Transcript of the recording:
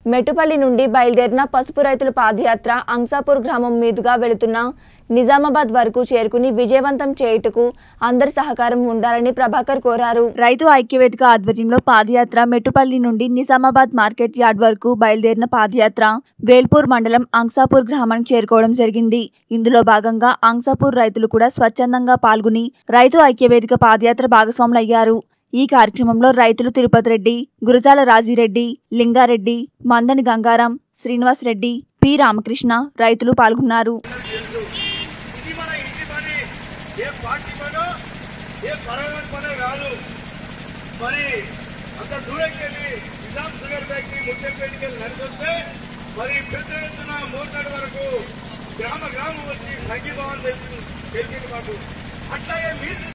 మెట్టుపల్లి నుండి బయలుదేరిన పసుపు రైతుల పాదయాత్ర అంసాపూర్ గ్రామం మీదుగా వెళుతున్న నిజామాబాద్ వరకు చేరుకుని విజయవంతం చేయుటకు అందరి సహకారం ఉండాలని ప్రభాకర్ కోరారు రైతు ఐక్యవేదిక ఆధ్వర్యంలో పాదయాత్ర మెట్టుపల్లి నుండి నిజామాబాద్ మార్కెట్ యార్డ్ వరకు బయలుదేరిన పాదయాత్ర వేల్పూర్ మండలం అంసాపూర్ గ్రామానికి చేరుకోవడం జరిగింది ఇందులో భాగంగా అంసాపూర్ రైతులు కూడా స్వచ్ఛందంగా పాల్గొని రైతు ఐక్యవేదిక పాదయాత్ర భాగస్వాములయ్యారు ఈ కార్యక్రమంలో రైతులు తిరుపతి రెడ్డి గురజాల రాజిరెడ్డి లింగారెడ్డి మందని గంగారాం శ్రీనివాస్ రెడ్డి పి రామకృష్ణ రైతులు పాల్గొన్నారు ఇది మన ఇంటి పని ఏ పార్టీ పనో ఏ పరమైన పనో కాదు మరి అంత దూరంకి వెళ్ళి నిజాం షుగర్ ఫ్యాక్టరీ ముచ్చంపేటకి వెళ్ళి నడిచొస్తే మరి పెద్ద ఎత్తున మోటాడు వరకు గ్రామ గ్రామం వచ్చి సంఘీభావం తెలిసింది తెలిసింది మాకు అట్లాగే మీరు